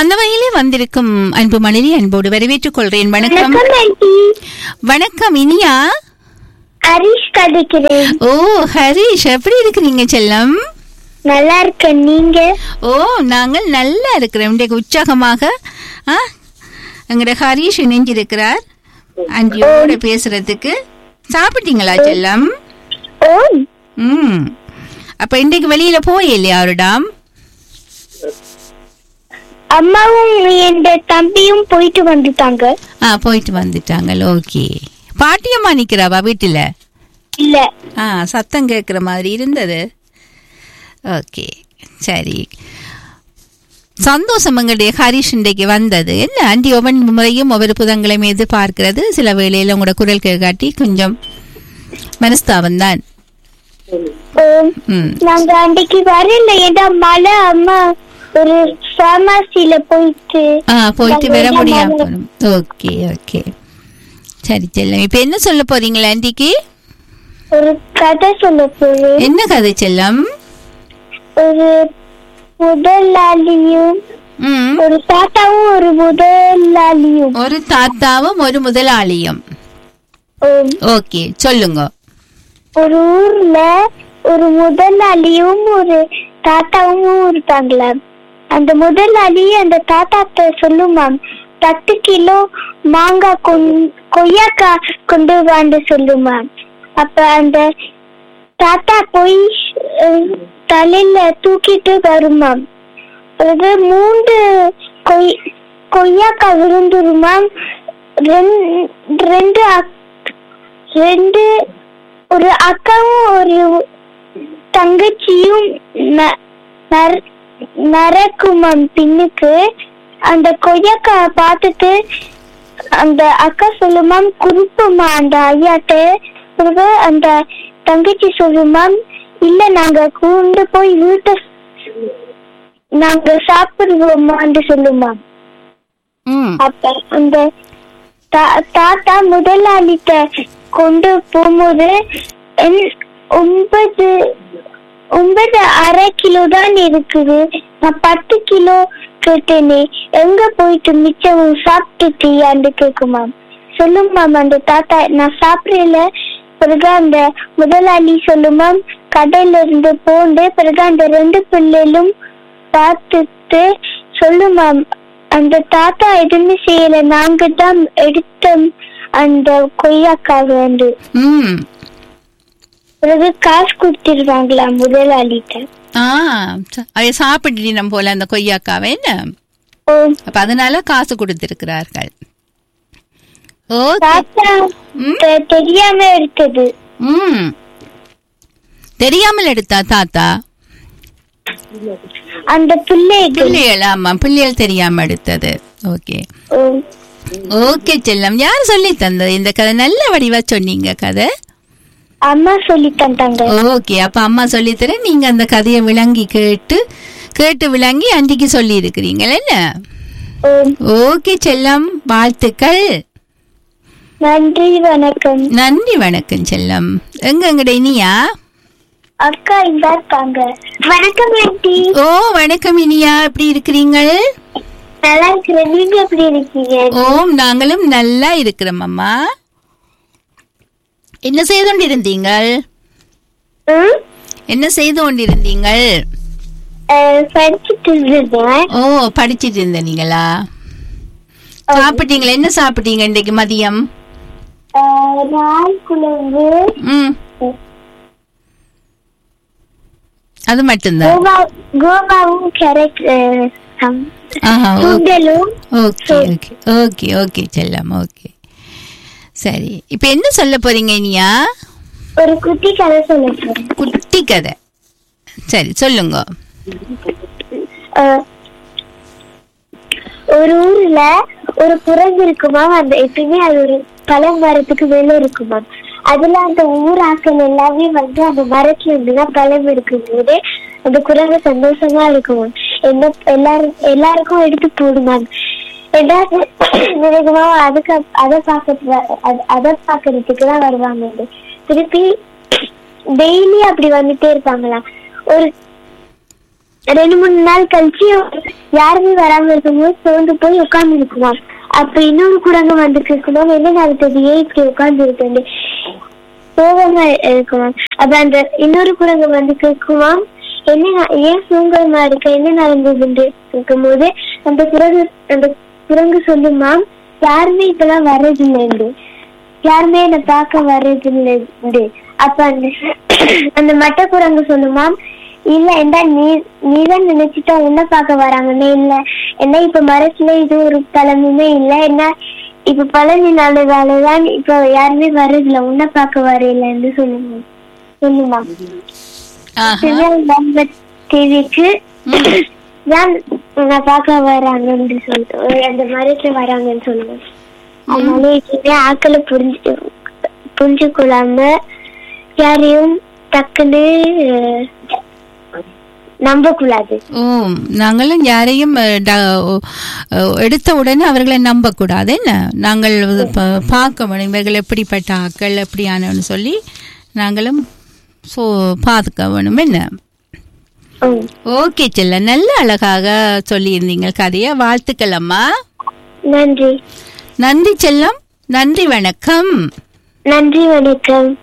அந்த வகையிலே வந்திருக்கும் அன்பு மனைவி அன்போடு வரவேற்றுக் கொள்றேன் வணக்கம் வணக்கம் ஆண்டி வணக்கம் இனியா ஹரிஷ் கதைக்கிறேன் ஓ ஹரிஷ் எப்படி இருக்கிறீங்க செல்லம் நல்லா இருக்கேன் நீங்க ஓ நாங்கள் நல்லா இருக்கிறோம் இன்றைக்கு உற்சாகமாக ஆ எங்களோட ஹரிஷ் இணைஞ்சிருக்கிறார் அன்றியோட பேசுறதுக்கு சாப்பிட்டீங்களா செல்லம் ஓ ம் அப்ப இன்றைக்கு வெளியில போயில்லையா அவரிடம் அம்மாவும் என் தம்பியும் போயிட்டு வந்துட்டாங்க ஆ போயிட்டு வந்துட்டாங்க ஓகே பாட்டியம்மா நிக்கிறாவா வீட்டுல இல்ல ஆ சத்தம் கேட்குற மாதிரி இருந்தது ஓகே சரி சந்தோஷம் எங்களுடைய ஹரிஷ் இன்றைக்கு வந்தது என்ன அண்டி ஒவ்வொன் முறையும் ஒவ்வொரு புதன்கிழமை எதிர்பார்க்கிறது சில வேளையில உங்களோட குரல் கேட்காட்டி கொஞ்சம் மனஸ்தாபம் தான் ஓ, ம் நாங்க அன்னைக்கு வரல ஏன்னா மழை அம்மா ஒரு ஃபார்மசில போயிட்டு ஆ போயிட்டு வர நாங்க முடியாம வரல. போனோம் ஓகே ஓகே சரி செல்லம் இப்ப என்ன சொல்ல போறீங்களா ஆண்டிக்கு ஒரு கதை சொல்ல போறேன் என்ன கதை செல்லம் ஒரு முதலாளியும் ம் ஒரு தாத்தாவும் ஒரு முதலாளியும் ஒரு தாத்தாவும் ஒரு முதலாளியும் ஓ, ஓகே சொல்லுங்க ஒரு ஊர்ல ஒரு முதலாளியும் ஒரு தாத்தாவும் இருப்பாங்களாம் அந்த முதலாளி அந்த தாத்தாட்ட சொல்லுமாம் பத்து கிலோ மாங்காய் கொண்- கொய்யாக்காய் கொண்டு வாண்டு சொல்லுமாம் அப்ப அந்த தாத்தா போய் அஹ், தலையில தூக்கிட்டு வருமாம் அது மூன்று கொய் கொய்யாக்காய் விழுந்துருமாம் ரெண்- ரெண்டு அக்- ரெண்டு ஒரு அக்காவும் ஒரு தங்கச்சியும் ந- நர- நரக்குமாம் பின்னுக்கு அந்த கொய்யாக்கா பார்த்துட்டு அந்த அக்கா சொல்லுமாம் குறுப்புமா அந்த ஐயாட்ட பிறகு அந்த தங்கச்சி சொல்லுமாம் இல்ல நாங்க கொண்டு போய் வீட்டை நாங்க சாப்பிடுவோமான்னு சொல்லுமாம் ம் அப்ப அந்த தா- தாத்தா முதலாளிட்ட கொண்டு போகும்போது என்- ஒன்பது ஒன்பது அரை கிலோ தான் இருக்குது நான் பத்து கிலோ கேட்டேனே எங்க போயிட்டு மிச்சம் சாப்பிட்டுட்டியான்னு கேக்குமாம் சொல்லுமாம் அந்த தாத்தா நான் சாப்பிடல பிறகு அந்த முதலாளி சொல்லுமாம் கடையில இருந்து போண்டு பிறகு அந்த ரெண்டு பிள்ளைகளும் பார்த்துட்டு சொல்லுமாம் அந்த தாத்தா எதுவுமே செய்யல நாங்க தான் எடுத்தோம் அந்த கொய்யாக்காய் வந்து ம் பிறகு காசு கொடுத்துருவாங்களா முதலாளிட்ட ஆ ச- அதை சாப்பிட்டுட்டோம் போல அந்த கொய்யாக்காவை என்ன ஓ அப்ப அதனால காசு கொடுத்திருக்கிறார்கள் ஓ தாத்தா ம். தெ- தெரியாம எடுத்தது ம் தெரியாமல் எடுத்தா தாத்தா அந்த பிள்ளைகள் பிள்ளைகள் ஆமா பிள்ளைகள் தெரியாம எடுத்தது ஓகே ஓ, ஓகே செல்லம் யார் சொல்லி தந்தது இந்த கதை நல்ல வடிவா சொன்னீங்க கதை அம்மா சொல்லி தந்தாங்க ஓகே அப்ப அம்மா சொல்லி தரேன் நீங்க அந்த கதையை விளங்கி கேட்டு கேட்டு விளங்கி அன்றைக்கு சொல்லி இருக்கிறீங்க என்ன ஓ, ஓகே செல்லம் வாழ்த்துக்கள் நன்றி வணக்கம் நன்றி வணக்கம் செல்லம் எங்க எங்கட இனியா அக்கா இந்த இருக்காங்க வணக்கம் ஆண்டி ஓ வணக்கம் இனியா எப்படி இருக்கிறீங்கள் நல்லா இருக்கிறேன் நீங்க எப்படி இருக்கீங்க ஓம் நாங்களும் நல்லா இருக்கிறோம் அம்மா என்ன செய்து கொண்டிருந்தீங்கள் ம்? என்ன செய்து கொண்டிருந்தீங்கள் அஹ், படிச்சுட்டு இருந்தேன் ஓ படிச்சிட்டு இருந்தீங்களா சாப்பிட்டீங்களா என்ன சாப்பிட்டீங்க இன்றைக்கு மதியம் அஹ், இறால் குழம்பு ம் அது மட்டும்தான் கோவா கோவாவும் கேரட் அஹ், சம்- ஆஹா ஓகே சுண்டலும் ஓகே ஓகே ஓகே ஓகே செல்லம் ஓகே சரி இப்போ என்ன சொல்ல போறீங்க இனியா ஒரு குட்டி கதை சொல்ல போறேன் குட்டி கதை சரி சொல்லுங்க அஹ், ஒரு ஊர்ல ஒரு குரங்கு இருக்குமா அந்த எப்பயுமே அது ஒரு பல மரத்துக்கு மேல இருக்குமா அதுல அந்த ஊர் ஆட்கள் எல்லாமே வந்து அந்த மரத்துல இருந்துதான் பழம் எடுக்கும் போது அந்த குரங்கு சந்தோஷமா இருக்குமா என்ன எல்லாரும் எல்லாருக்கும் எடுத்து போடுமாம் ஏதாவது நினைக்குமா அதுக்கு அதை பாக்க அதை பாக்குறதுக்கு தான் வருவாங்க திருப்பி டெய்லி அப்படி வந்துட்டே இருப்பாங்களாம் ஒரு ரெண்டு மூணு நாள் கழிச்சு யாருமே வராம இருக்கும்போது சோர்ந்து போய் உட்கார்ந்து இருக்குமாம் அப்ப இன்னொரு குரங்கு வந்து கேட்குமாம் என்ன நடந்தது ஏன் இப்படி உட்கார்ந்து இருக்கு சோகமா இருக்குமாம் அப்ப அந்த இன்னொரு குரங்கு வந்து கேட்குமாம் என்ன ந- ஏன் சோகமா இருக்க என்ன நடந்ததுன்னு இருக்கும்போது அந்த குரங்கு அந்த குரங்கு சொல்லுமாம் யாருமே இப்பெல்லாம் வர்றதில்லைண்டு யாருமே என்ன பார்க்க வர்றதில்லைண்டு அப்ப அந்த அந்த மட்டை குரங்கு சொல்லுமாம் இல்ல என்ன நீ நீதான் நினைச்சிட்டா உன்னை பார்க்க வராங்கன்னு இல்ல என்ன இப்ப மரத்துல இது ஒரு பழமுமே இல்ல என்ன இப்ப பழனி நாளுதாலதான் இப்ப யாருமே வர்றதில்ல உன்னை பார்க்க வரையிலன்னு சொல்லுமா சொல்லுமா ஆஹா டிவிக்கு ஏன் உன்னை பார்க்க வராங்கன்னு சொல்லிட்டு அந்த மரத்துல வராங்கன்னு சொல்லுவாங்க அதனால இதுவே ஆக்களை புரிஞ்சு புரிஞ்சு கொள்ளாம யாரையும் டக்குன்னு அஹ், நம்பக்கூடாது ஓ நாங்களும் யாரையும் அஹ், ட- அஹ், எடுத்த உடனே அவர்களை நம்பக்கூடாது என்ன நாங்கள் ப- பார்க்க வேணும் இவர்கள் எப்படிப்பட்ட ஆக்கள் எப்படியானன்னு சொல்லி நாங்களும் ஸோ பார்த்துக்க வேணும் என்ன ம். ஓகே செல்ல நல்ல அழகாக சொல்லியிருந்தீங்க கதையை வாழ்த்துக்கள் அம்மா நன்றி நன்றி செல்லம் நன்றி வணக்கம் நன்றி வணக்கம்